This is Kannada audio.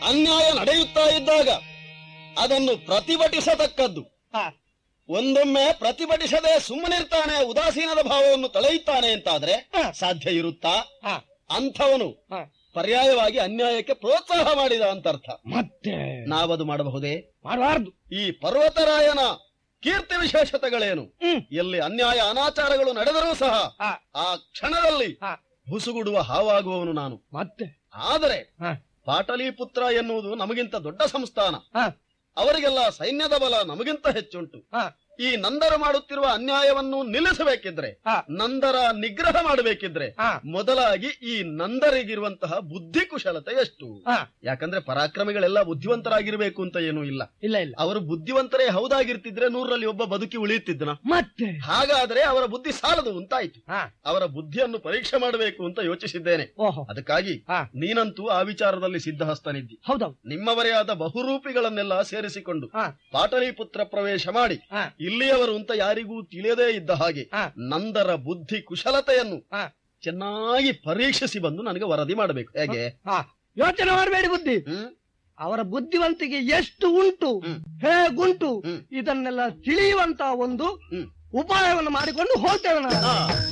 ಅನ್ಯಾಯ ನಡೆಯುತ್ತಾ ಇದ್ದಾಗ ಅದನ್ನು ಪ್ರತಿಭಟಿಸತಕ್ಕದ್ದು ಹಾ ಒಂದೊಮ್ಮೆ ಪ್ರತಿಭಟಿಸದೆ ಸುಮ್ಮನಿರ್ತಾನೆ ಉದಾಸೀನದ ಭಾವವನ್ನು ತಳೆಯುತ್ತಾನೆ ಅಂತಾದ್ರೆ ಹಾ. ಸಾಧ್ಯ ಇರುತ್ತಾ ಹಾ ಅಂಥವನು ಹಾ ಪರ್ಯಾಯವಾಗಿ ಅನ್ಯಾಯಕ್ಕೆ ಪ್ರೋತ್ಸಾಹ ಮಾಡಿದ ಅಂತರ್ಥ ಮತ್ತೆ ನಾವದು ಮಾಡಬಹುದೇ ಮಾಡಬಾರ್ದು ಈ ಪರ್ವತರಾಯನ ಕೀರ್ತಿ ವಿಶೇಷತೆಗಳೇನು ಹ್ಮ್ ಎಲ್ಲಿ ಅನ್ಯಾಯ ಅನಾಚಾರಗಳು ನಡೆದರೂ ಸಹ ಹಾ ಆ ಕ್ಷಣದಲ್ಲಿ ಹಾ ಹುಸುಗುಡುವ ಹಾವಾಗುವವನು ನಾನು ಮತ್ತೆ ಆದರೆ ಹಾ ಪಾಟಲಿಪುತ್ರ ಎನ್ನುವುದು ನಮಗಿಂತ ದೊಡ್ಡ ಸಂಸ್ಥಾನ ಹಾ ಅವರಿಗೆಲ್ಲ ಸೈನ್ಯದ ಬಲ ನಮಗಿಂತ ಹೆಚ್ಚುಂಟು ಹಾ ಈ ನಂದರು ಮಾಡುತ್ತಿರುವ ಅನ್ಯಾಯವನ್ನು ನಿಲ್ಲಿಸಬೇಕಿದ್ರೆ ಹಾ ನಂದರ ನಿಗ್ರಹ ಮಾಡಬೇಕಿದ್ರೆ ಹಾ ಮೊದಲಾಗಿ ಈ ನಂದರಿಗಿರುವಂತಹ ಬುದ್ಧಿ ಕುಶಲತೆ ಎಷ್ಟು ಹಾ ಯಾಕಂದ್ರೆ ಪರಾಕ್ರಮಿಗಳೆಲ್ಲ ಬುದ್ಧಿವಂತರಾಗಿರ್ಬೇಕು ಅಂತ ಏನೂ ಇಲ್ಲ ಇಲ್ಲ ಇಲ್ಲ ಅವರು ಬುದ್ಧಿವಂತರೇ ಹೌದಾಗಿರ್ತಿದ್ರೆ ನೂರರಲ್ಲಿ ಒಬ್ಬ ಬದುಕಿ ಉಳಿಯುತ್ತಿದ್ದನ ಮತ್ತೆ ಹಾಗಾದ್ರೆ ಅವರ ಬುದ್ಧಿ ಸಾಲದು ಅಂತಾಯ್ತು ಹಾ ಅವರ ಬುದ್ಧಿಯನ್ನು ಪರೀಕ್ಷೆ ಮಾಡಬೇಕು ಅಂತ ಯೋಚಿಸಿದ್ದೇನೆ ಓಹೋ ಅದಕ್ಕಾಗಿ ಹಾ ನೀನಂತೂ ಆ ವಿಚಾರದಲ್ಲಿ ಸಿದ್ಧಹಸ್ತನಿದ್ದಿ ಹೌದೌದು ನಿಮ್ಮವರೇ ಆದ ಬಹುರೂಪಿಗಳನ್ನೆಲ್ಲ ಸೇರಿಸಿಕೊಂಡು ಹಾ ಪಾಟಲಿಪುತ್ರ ಪ್ರವೇಶ ಮಾಡಿ ಹಾ ಇಲ್ಲಿಯವರು ಅಂತ ಯಾರಿಗೂ ತಿಳಿಯದೇ ಇದ್ದ ಹಾಗೆ ಹಾ ನಂದರ ಬುದ್ಧಿ ಕುಶಲತೆಯನ್ನು ಹಾ ಚೆನ್ನಾಗಿ ಪರೀಕ್ಷಿಸಿ ಬಂದು ನನಗೆ ವರದಿ ಮಾಡಬೇಕು ಹೇಗೆ ಹಾ ಯೋಚನೆ ಮಾಡಬೇಡಿ ಬುದ್ಧಿ ಹ್ಮ್ ಅವರ ಬುದ್ಧಿವಂತಿಕೆ ಎಷ್ಟು ಉಂಟು ಹ್ಮ್. ಹೇಗುಂಟು ಹ್ಮ್. ಇದನ್ನೆಲ್ಲ ತಿಳಿಯುವಂತ ಒಂದು ಹ್ಮ್ ಉಪಾಯವನ್ನು ಮಾಡಿಕೊಂಡು ಹೋಗ್ತೇವೆ ನಾವು ಹಾ